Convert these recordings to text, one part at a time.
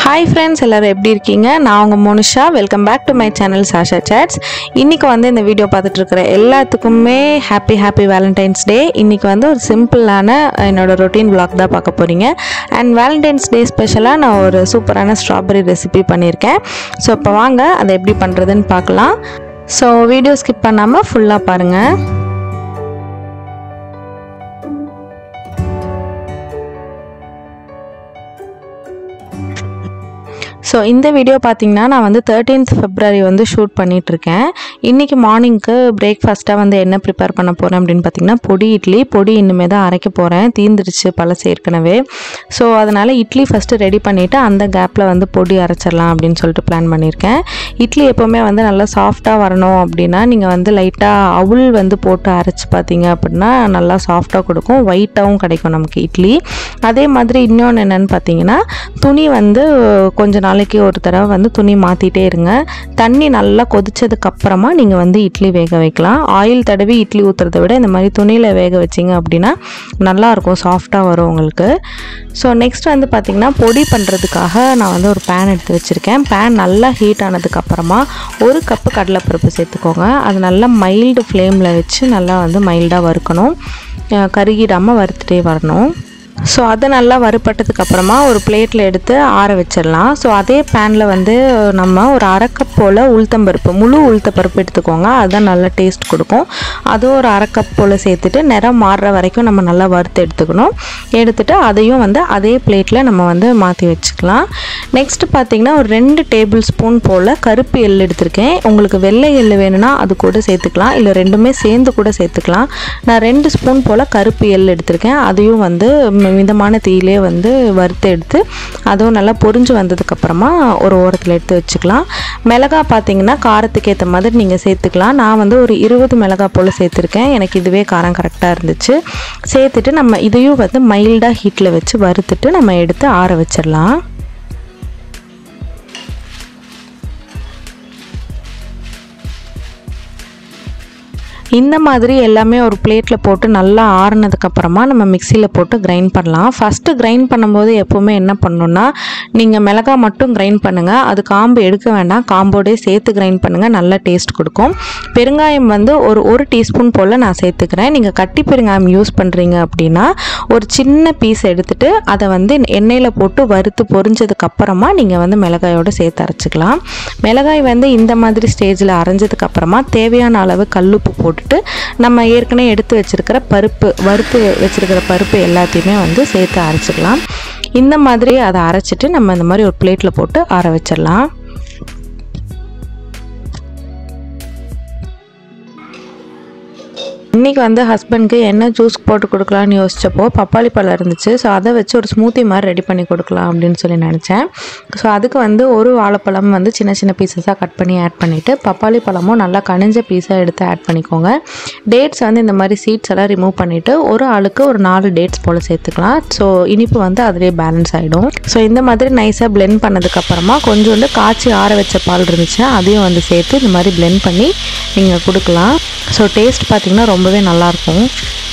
hi friends எல்லோரும் எப்படி இருக்கீங்க நான் உங்கள் Monisha welcome back to my channel Sasha chats இன்றைக்கி வந்து இந்த வீடியோ பார்த்துட்டு இருக்கிற எல்லாத்துக்குமே ஹாப்பி ஹாப்பி வேலண்டைன்ஸ் டே இன்றைக்கி வந்து ஒரு சிம்பிளான என்னோட ரொட்டீன் vlog தான் பார்க்க போகிறீங்க அண்ட் வேலண்டைன்ஸ் டே ஸ்பெஷலாக நான் ஒரு சூப்பரான ஸ்ட்ராபெரி ரெசிபி பண்ணியிருக்கேன் ஸோ இப்போ வாங்க அதை எப்படி பண்ணுறதுன்னு பார்க்கலாம் ஸோ வீடியோ ஸ்கிப் பண்ணாமல் ஃபுல்லாக பாருங்கள் ஸோ இந்த வீடியோ பார்த்தீங்கன்னா நான் வந்து தேர்ட்டீன்த் ஃபெப்ரவரி வந்து ஷூட் பண்ணிகிட்ருக்கேன் இன்றைக்கி மார்னிங்க்கு பிரேக்ஃபாஸ்ட்டாக வந்து என்ன ப்ரிப்பேர் பண்ண போகிறேன் அப்படின்னு பார்த்தீங்கன்னா பொடி இட்லி பொடி இன்னுமே தான் அரைக்க போகிறேன் தீந்துருச்சு பழசு ஏற்கனவே ஸோ அதனால் இட்லி ஃபஸ்ட்டு ரெடி பண்ணிவிட்டு அந்த கேப்பில் வந்து பொடி அரைச்சிடலாம் அப்படின்னு சொல்லிட்டு பிளான் பண்ணியிருக்கேன் இட்லி எப்போவுமே வந்து நல்லா சாஃப்டாக வரணும் அப்படின்னா நீங்கள் வந்து லைட்டாக அவுள் வந்து போட்டு அரைச்சி பார்த்தீங்க அப்படின்னா நல்லா சாஃப்டாக கொடுக்கும் ஒயிட்டாகவும் கிடைக்கும் நமக்கு இட்லி அதே மாதிரி இன்னொன்று என்னென்னு பார்த்தீங்கன்னா துணி வந்து கொஞ்ச நாளைக்கு ஒரு தடவை வந்து துணி மாற்றிட்டே இருங்க தண்ணி நல்லா கொதிச்சதுக்கு அப்புறமா நீங்கள் வந்து இட்லி வேக வைக்கலாம் ஆயில் தடவி இட்லி ஊற்றுறத விட இந்த மாதிரி துணியில் வேக வச்சிங்க அப்படின்னா நல்லாயிருக்கும் சாஃப்டாக வரும் உங்களுக்கு ஸோ நெக்ஸ்ட் வந்து பார்த்திங்கன்னா பொடி பண்ணுறதுக்காக நான் வந்து ஒரு பேன் எடுத்து வச்சுருக்கேன் பேன் நல்லா ஹீட் ஆனதுக்கப்புறமா ஒரு கப்பு கடலைப்பருப்பு சேர்த்துக்கோங்க அது நல்லா மைல்டு ஃப்ளேமில் வச்சு நல்லா வந்து மைல்டாக வறுக்கணும் அஹ் கருகிடாமல் வறுத்துட்டே வரணும் ஸோ அதை நல்லா வறுப்பட்டதுக்கு அப்புறமா ஒரு பிளேட்டில் எடுத்து ஆற வச்சிடலாம் ஸோ அதே பேனில் வந்து நம்ம ஒரு அரை கப் போல் உளுத்தம்பருப்பு முழு உளுத்தப்பருப்பு எடுத்துக்கோங்க அதுதான் நல்லா டேஸ்ட் கொடுக்கும் அதுவும் ஒரு அரை கப் போல் சேர்த்துட்டு நிறம் மாறுற வரைக்கும் நம்ம நல்லா வறுத்து எடுத்துக்கணும் எடுத்துட்டு அதையும் வந்து அதே பிளேட்டில் நம்ம வந்து மாற்றி வச்சுக்கலாம் நெக்ஸ்ட் பார்த்திங்கன்னா ஒரு ரெண்டு டேபிள் ஸ்பூன் போல் கருப்பு எள் எடுத்திருக்கேன் உங்களுக்கு வெள்ளை எள் வேணும்னா அது கூட சேர்த்துக்கலாம் இல்லை ரெண்டுமே சேர்ந்து கூட சேர்த்துக்கலாம் நான் ரெண்டு ஸ்பூன் போல் கருப்பு எள் எடுத்திருக்கேன் அதையும் வந்து மிதமான தீயிலே வந்து வறுத்து எடுத்து அதுவும் நல்லா பொரிஞ்சு வந்ததுக்கப்புறமா ஒரு ஓரத்தில் எடுத்து வச்சுக்கலாம் மிளகா பார்த்தீங்கன்னா காரத்துக்கு ஏற்ற மாதிரி நீங்கள் சேர்த்துக்கலாம் நான் வந்து ஒரு இருபது மிளகா போல் சேர்த்துருக்கேன் எனக்கு இதுவே காரம் கரெக்டாக இருந்துச்சு சேர்த்துட்டு நம்ம இதையும் வந்து மைல்டாக ஹீட்டில் வச்சு வறுத்துட்டு நம்ம எடுத்து ஆற வச்சிடலாம் இந்த மாதிரி எல்லாமே ஒரு பிளேட்டில் போட்டு நல்லா ஆறுனதுக்கப்புறமா நம்ம மிக்சியில் போட்டு கிரைண்ட் பண்ணலாம் ஃபஸ்ட்டு கிரைண்ட் பண்ணும்போது எப்போவுமே என்ன பண்ணணுன்னா நீங்கள் மிளகா மட்டும் கிரைண்ட் பண்ணுங்கள் அது காம்பு எடுக்க வேண்டாம் காம்போடே சேர்த்து கிரைண்ட் பண்ணுங்கள் நல்ல டேஸ்ட் கொடுக்கும் பெருங்காயம் வந்து ஒரு ஒரு டீஸ்பூன் போல் நான் சேர்த்துக்கிறேன் நீங்கள் கட்டி பெருங்காயம் யூஸ் பண்ணுறீங்க அப்படின்னா ஒரு சின்ன பீஸ் எடுத்துட்டு அதை வந்து எண்ணெயில் போட்டு வறுத்து பொரிஞ்சதுக்கப்புறமா நீங்கள் வந்து மிளகாயோடு சேர்த்து அரைச்சிக்கலாம் மிளகாய் வந்து இந்த மாதிரி ஸ்டேஜில் அரைஞ்சதுக்கப்புறமா தேவையான அளவு கல்லுப்பு போட்டுட்டு நம்ம ஏற்கனவே எடுத்து வச்சுருக்கிற பருப்பு வறுத்து வச்சுருக்கிற பருப்பு எல்லாத்தையுமே வந்து சேர்த்து அரைச்சிக்கலாம் இந்த மாதிரி அதை அரைச்சிட்டு நம்ம இந்த மாதிரி ஒரு பிளேட்டில் போட்டு ஆற வச்சிடலாம் இன்றைக்கி வந்து ஹஸ்பண்ட்க்கு என்ன ஜூஸ் போட்டு கொடுக்கலான்னு யோசிச்சப்போ பப்பாளி பழம் இருந்துச்சு ஸோ அதை வச்சு ஒரு ஸ்மூத்தி மாதிரி ரெடி பண்ணி கொடுக்கலாம் அப்படின்னு சொல்லி நினச்சேன் ஸோ அதுக்கு வந்து ஒரு வாழைப்பழம் வந்து சின்ன சின்ன பீசஸாக கட் பண்ணி ஆட் பண்ணிவிட்டு பப்பாளி பழமும் நல்லா கனிஞ்ச பீஸாக எடுத்து ஆட் பண்ணிக்கோங்க டேட்ஸ் வந்து இந்த மாதிரி சீட்ஸ் எல்லாம் ரிமூவ் பண்ணிவிட்டு ஒரு ஆளுக்கு ஒரு நாலு டேட்ஸ் போல் சேர்த்துக்கலாம் ஸோ இனிப்பு வந்து அதிலே பேலன்ஸ் ஆகிடும் ஸோ இந்த மாதிரி நைஸாக பிளெண்ட் பண்ணதுக்கப்புறமா கொஞ்சோண்டு காய்ச்சி ஆற வச்ச பால் இருந்துச்சுன்னா அதையும் வந்து சேர்த்து இந்த மாதிரி பிளெண்ட் பண்ணி நீங்கள் கொடுக்கலாம் ஸோ டேஸ்ட் பார்த்திங்கன்னா ரொம்பவே நல்லாயிருக்கும்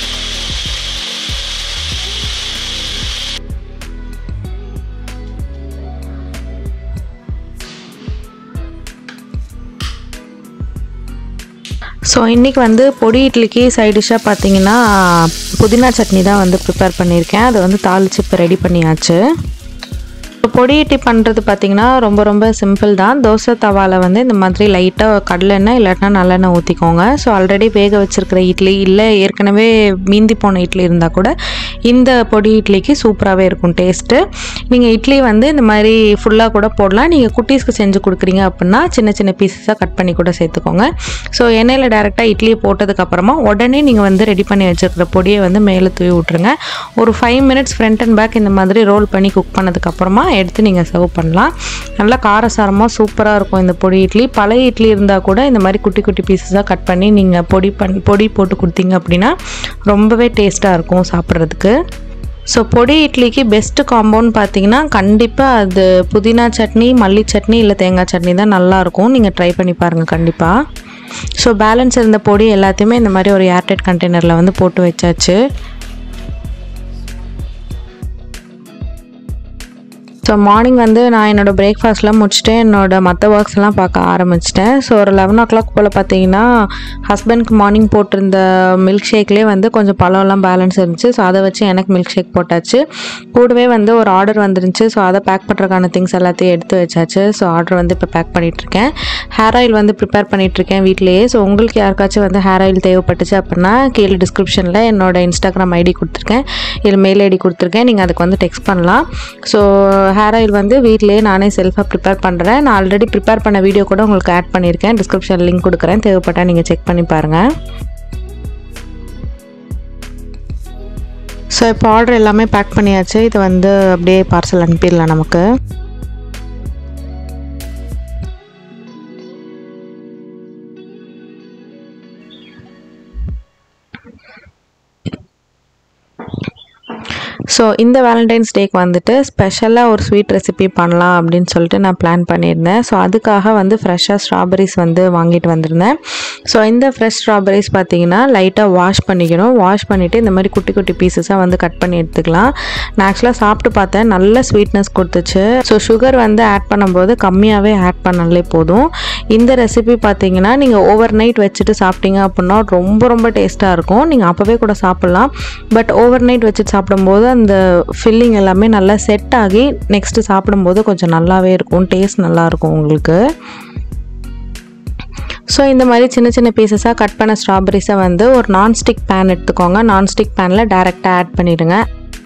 ஸோ இன்றைக்கி வந்து பொடி இட்லிக்கு சைட் டிஷ்ஷாக பார்த்தீங்கன்னா புதினா சட்னி தான் வந்து ப்ரிப்பேர் பண்ணியிருக்கேன் அதை வந்து தாளித்து இப்போ ரெடி பண்ணியாச்சு பொடி இட்லி பண்ணுறது பார்த்திங்கன்னா ரொம்ப ரொம்ப சிம்பிள் தான் தோசை தவாவில் வந்து இந்த மாதிரி லைட்டாக கடலெண்ணெய் இல்லாட்டினா நல்லெண்ணெய் ஊற்றிக்கோங்க ஸோ ஆல்ரெடி வேக வச்சுருக்கிற இட்லி இல்லை ஏற்கனவே மீந்தி போன இட்லி இருந்தால் கூட இந்த பொடி இட்லிக்கு சூப்பராகவே இருக்கும் டேஸ்ட்டு நீங்கள் இட்லி வந்து இந்த மாதிரி ஃபுல்லாக கூட போடலாம் நீங்கள் குட்டீஸ்க்கு செஞ்சு கொடுக்குறீங்க அப்படின்னா சின்ன சின்ன பீசஸாக கட் பண்ணி கூட சேர்த்துக்கோங்க ஸோ எண்ணெயில் டேரெக்டாக இட்லியை போட்டதுக்கப்புறமா உடனே நீங்கள் வந்து ரெடி பண்ணி வச்சுருக்கிற பொடியை வந்து மேலே தூவி விட்ருங்க ஒரு five minutes front and back இந்த மாதிரி ரோல் பண்ணி குக் பண்ணதுக்கப்புறமா எடுத்து நீங்கள் சர்வ் பண்ணலாம் நல்லா காரசாரமாக சூப்பராக இருக்கும் இந்த பொடி இட்லி பழைய இட்லி இருந்தால் கூட இந்த மாதிரி குட்டி குட்டி பீசஸாக கட் பண்ணி நீங்கள் பொடி பண் பொடி போட்டு கொடுத்தீங்க அப்படின்னா ரொம்பவே டேஸ்ட்டாக இருக்கும் சாப்பிட்றதுக்கு ஸோ பொடி இட்லிக்கு பெஸ்ட்டு காம்பவுண்ட் பார்த்தீங்கன்னா கண்டிப்பாக அது புதினா சட்னி மல்லி சட்னி இல்லை தேங்காய் சட்னி தான் நல்லாயிருக்கும் நீங்கள் ட்ரை பண்ணி பாருங்கள் கண்டிப்பாக ஸோ பேலன்ஸ் இருந்த பொடி எல்லாத்தையுமே இந்த மாதிரி ஒரு ஏர்டைட் கண்டெய்னரில் வந்து போட்டு வச்சாச்சு ஸோ மார்னிங் வந்து நான் என்னோடய பிரேக்ஃபாஸ்ட்லாம் முடிச்சுட்டு என்னோடய மற்ற ஒர்க்ஸ்லாம் பார்க்க ஆரம்பிச்சிட்டேன் ஸோ ஒரு லெவன் ஓ கிளாக் போல் பார்த்தீங்கன்னா ஹஸ்பண்ட்க்கு மார்னிங் போட்டிருந்த மில்க் ஷேக்லேயே வந்து கொஞ்சம் பழம்லாம் பேலன்ஸ் இருந்துச்சு ஸோ அதை வச்சு எனக்கு மில்க் ஷேக் போட்டாச்சு கூடவே வந்து ஒரு ஆர்டர் வந்துருந்துச்சு ஸோ அதை பேக் பண்ணுறதுக்கான திங்ஸ் எல்லாத்தையும் எடுத்து வச்சாச்சு ஸோ ஆர்டர் வந்து இப்போ பேக் பண்ணிகிட்ருக்கேன் ஹேர் ஆயில் வந்து ப்ரிப்பேர் பண்ணிகிட்ருக்கேன் வீட்லேயே ஸோ உங்களுக்கு யாருக்காச்சும் வந்து ஹேர் ஆயில் தேவைப்பட்டுச்சு அப்படின்னா கீழே டிஸ்கிரிப்ஷனில் என்னோட இன்ஸ்டாகிராம் ஐடி கொடுத்துருக்கேன் இல்லை மெயில் ஐடி கொடுத்துருக்கேன் நீங்கள் அதுக்கு வந்து டெக்ஸ்ட் பண்ணலாம் ஸோ ஹேர் ஆயில் வந்து வீட்டிலேயே நானே செல்ஃபாக ப்ரிப்பேர் பண்ணுறேன் நான் ஆல்ரெடி ப்ரிப்பேர் பண்ண வீடியோ கூட உங்களுக்கு ஆட் பண்ணியிருக்கேன் டிஸ்கிரிப்ஷன் லிங்க் கொடுக்குறேன் தேவைப்பட்டால் நீங்கள் செக் பண்ணி பாருங்கள் ஸோ இப்போ ஆர்டர் எல்லாமே பேக் பண்ணியாச்சு இது வந்து அப்படியே பார்சல் அனுப்பிடலாம் நமக்கு ஸோ இந்த வேலண்டைன்ஸ் டேக்கு வந்துட்டு ஸ்பெஷலாக ஒரு ஸ்வீட் ரெசிபி பண்ணலாம் அப்படின்னு சொல்லிட்டு நான் பிளான் பண்ணியிருந்தேன் ஸோ அதுக்காக வந்து ஃப்ரெஷ்ஷாக ஸ்ட்ராபெரிஸ் வந்து வாங்கிட்டு வந்திருந்தேன் ஸோ இந்த ஃப்ரெஷ் ஸ்ட்ராபெரிஸ் பார்த்தீங்கன்னா லைட்டாக வாஷ் பண்ணிக்கணும் வாஷ் பண்ணிவிட்டு இந்த மாதிரி குட்டி குட்டி பீசஸாக வந்து கட் பண்ணி எடுத்துக்கலாம் நான் ஆக்சுவலாக சாப்பிட்டு பார்த்தேன் நல்ல ஸ்வீட்னஸ் கொடுத்துச்சு ஸோ சுகர் வந்து ஆட் பண்ணும்போது கம்மியாகவே ஆட் பண்ணாலே போதும் இந்த ரெசிபி பார்த்தீங்கன்னா நீங்கள் ஓவர் நைட் வச்சுட்டு சாப்பிட்டீங்க அப்படின்னா ரொம்ப ரொம்ப டேஸ்ட்டாக இருக்கும் நீங்கள் அப்போவே கூட சாப்பிட்லாம் பட் ஓவர் நைட் வச்சுட்டு சாப்பிடும்போது அந்த ஃபில்லிங் எல்லாமே நல்லா செட் ஆகி நெக்ஸ்ட்டு சாப்பிடும்போது கொஞ்சம் நல்லாவே இருக்கும் டேஸ்ட் நல்லாயிருக்கும் உங்களுக்கு ஸோ இந்த மாதிரி சின்ன சின்ன பீசஸாக கட் பண்ண ஸ்ட்ராபெரிஸை வந்து ஒரு நான்ஸ்டிக் பேன் எடுத்துக்கோங்க நான்ஸ்டிக் பேனில் டேரெக்டாக ஆட் பண்ணிவிடுங்க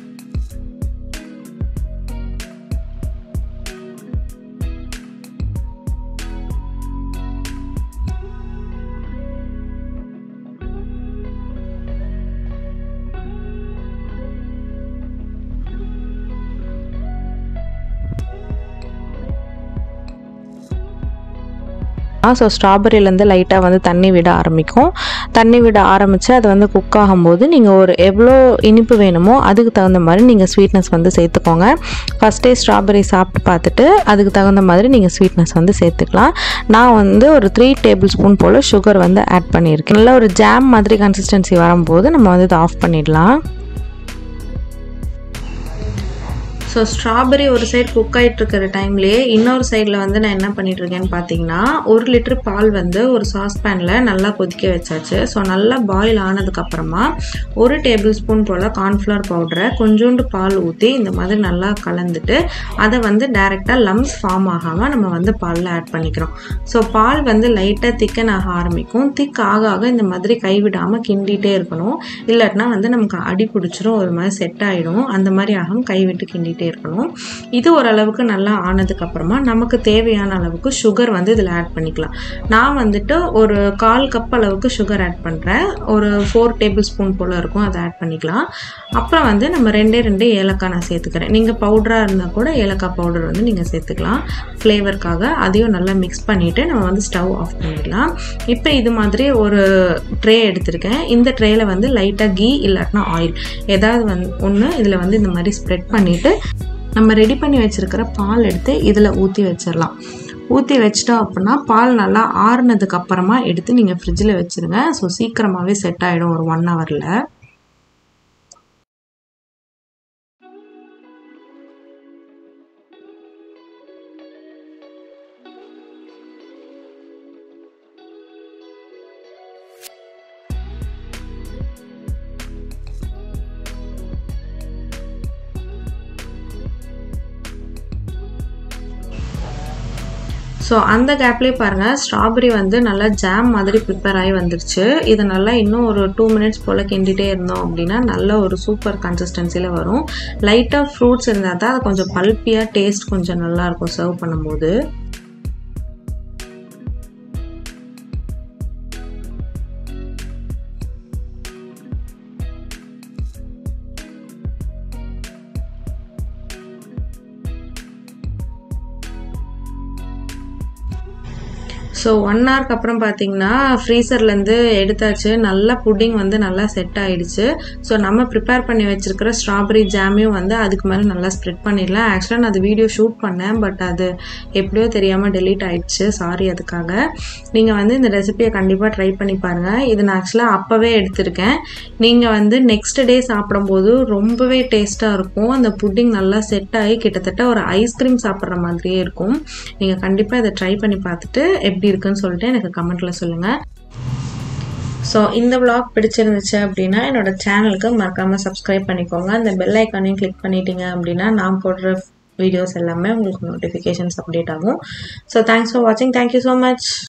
ஸோ ஸ்ட்ராபெரியிலேருந்து லைட்டாக வந்து தண்ணி விட ஆரம்பிக்கும் தண்ணி விட ஆரம்பித்து அது வந்து குக் ஆகும்போது நீங்கள் ஒரு எவ்வளோ இனிப்பு வேணுமோ அதுக்கு தகுந்த மாதிரி நீங்கள் ஸ்வீட்னஸ் வந்து சேர்த்துக்கோங்க ஃபஸ்ட்டே ஸ்ட்ராபெரி சாப்பிட்டு பார்த்துட்டு அதுக்கு தகுந்த மாதிரி நீங்கள் ஸ்வீட்னஸ் வந்து சேர்த்துக்கலாம் நான் வந்து ஒரு த்ரீ டேபிள் ஸ்பூன் போல் சுகர் வந்து ஆட் பண்ணியிருக்கேன் நல்லா ஒரு ஜாம் மாதிரி கன்சிஸ்டன்சி வரும்போது நம்ம வந்து இதை ஆஃப் பண்ணிடலாம் ஸோ ஸ்ட்ராபெரி ஒரு சைடு குக் ஆகிட்டு இருக்கிற டைம்லேயே இன்னொரு சைடில் வந்து நான் என்ன பண்ணிட்டு இருக்கேன்னு பார்த்தீங்கன்னா ஒரு லிட்டர் பால் வந்து ஒரு சாஸ்பேனில் நல்லா கொதிக்க வச்சாச்சு ஸோ நல்லா பாயில் ஆனதுக்கப்புறமா ஒரு டேபிள் ஸ்பூன் போல் கார்ன்ஃப்ளவர் பவுடரை கொஞ்சோண்டு பால் ஊற்றி இந்த மாதிரி நல்லா கலந்துட்டு அதை வந்து டைரெக்டாக லம்ஸ் ஃபார்ம் ஆகாமல் நம்ம வந்து பாலில் ஆட் பண்ணிக்கிறோம் ஸோ பால் வந்து லைட்டாக திக்கன் ஆக ஆரம்பிக்கும் திக் ஆக ஆக இந்த மாதிரி கைவிடாமல் கிண்டிகிட்டே இருக்கணும் இல்லாட்டினா வந்து நமக்கு அடி பிடிச்சிரும் ஒரு மாதிரி செட் ஆகிடும் அந்த மாதிரி ஆகும் கைவிட்டு கிண்டிகிட்டே பண்ணிகிட்டே இருக்கணும் இது ஓரளவுக்கு நல்லா ஆனதுக்கப்புறமா நமக்கு தேவையான அளவுக்கு சுகர் வந்து இதில் ஆட் பண்ணிக்கலாம் நான் வந்துட்டு ஒரு கால் கப் அளவுக்கு சுகர் ஆட் பண்ணுறேன் ஒரு ஃபோர் டேபிள் ஸ்பூன் போல் இருக்கும் அதை ஆட் பண்ணிக்கலாம் அப்புறம் வந்து நம்ம ரெண்டே ரெண்டே ஏலக்காய் நான் சேர்த்துக்கிறேன் நீங்கள் பவுடராக இருந்தால் கூட ஏலக்காய் பவுடர் வந்து நீங்கள் சேர்த்துக்கலாம் ஃப்ளேவருக்காக அதையும் நல்லா மிக்ஸ் பண்ணிவிட்டு நம்ம வந்து ஸ்டவ் ஆஃப் பண்ணிடலாம் இப்போ இது மாதிரி ஒரு ட்ரே எடுத்திருக்கேன் இந்த ட்ரேயில் வந்து லைட்டாக கீ இல்லாட்டினா ஆயில் ஏதாவது வந்து ஒன்று இதில் வந்து இந்த மாதிரி ஸ்ப்ரெட் பண்ணிவிட்டு நம்ம ரெடி பண்ணி வச்சுருக்கிற பால் எடுத்து இதில் ஊற்றி வச்சிடலாம் ஊற்றி வச்சிட்டோம் அப்படின்னா பால் நல்லா ஆறுனதுக்கு அப்புறமா எடுத்து நீங்கள் ஃப்ரிட்ஜில் வச்சுருங்க ஸோ சீக்கிரமாகவே செட் ஆகிடும் ஒரு ஒன் ஹவரில் ஸோ அந்த கேப்லேயே பாருங்கள் ஸ்ட்ராபெரி வந்து நல்லா ஜாம் மாதிரி ப்ரிப்பேர் ஆகி வந்துருச்சு இது நல்லா இன்னும் ஒரு டூ மினிட்ஸ் போல் கிண்டிகிட்டே இருந்தோம் அப்படின்னா நல்ல ஒரு சூப்பர் கன்சிஸ்டன்சியில் வரும் லைட்டாக ஃப்ரூட்ஸ் இருந்தால் தான் அது கொஞ்சம் பல்பியாக டேஸ்ட் கொஞ்சம் நல்லாயிருக்கும் சர்வ் பண்ணும்போது ஸோ ஒன் ஹவருக்கு அப்புறம் பார்த்தீங்கன்னா ஃப்ரீசர்லேருந்து எடுத்தாச்சு நல்லா புட்டிங் வந்து நல்லா செட் ஆயிடுச்சு ஸோ நம்ம ப்ரிப்பேர் பண்ணி வச்சிருக்கிற ஸ்ட்ராபெரி ஜாமையும் வந்து அதுக்கு மேலே நல்லா ஸ்ப்ரெட் பண்ணிடலாம் ஆக்சுவலாக நான் அது வீடியோ ஷூட் பண்ணேன் பட் அது எப்படியோ தெரியாமல் டெலீட் ஆயிடுச்சு சாரி அதுக்காக நீங்கள் வந்து இந்த ரெசிபியை கண்டிப்பாக ட்ரை பண்ணி பாருங்கள் இது நான் ஆக்சுவலாக அப்போவே எடுத்திருக்கேன் நீங்கள் வந்து நெக்ஸ்ட் டே சாப்பிடும்போது ரொம்பவே டேஸ்ட்டாக இருக்கும் அந்த புட்டிங் நல்லா செட் ஆகி கிட்டத்தட்ட ஒரு ஐஸ்கிரீம் சாப்பிட்ற மாதிரியே இருக்கும் நீங்கள் கண்டிப்பாக இதை ட்ரை பண்ணி பார்த்துட்டு எப்படி இருக்குன்னு சொல்லிட்டு எனக்கு கமெண்ட்டில் சொல்லுங்கள் ஸோ இந்த vlog பிடிச்சிருந்துச்சு அப்படின்னா என்னோட சேனலுக்கு மறக்காமல் சப்ஸ்கிரைப் பண்ணிக்கோங்க அந்த பெல் ஐக்கானையும் கிளிக் பண்ணிட்டீங்க அப்படின்னா நான் போடுற வீடியோஸ் எல்லாமே உங்களுக்கு நோட்டிஃபிகேஷன்ஸ் அப்டேட் ஆகும் ஸோ தேங்க்ஸ் ஃபார் வாட்சிங் தேங்க்யூ ஸோ மச்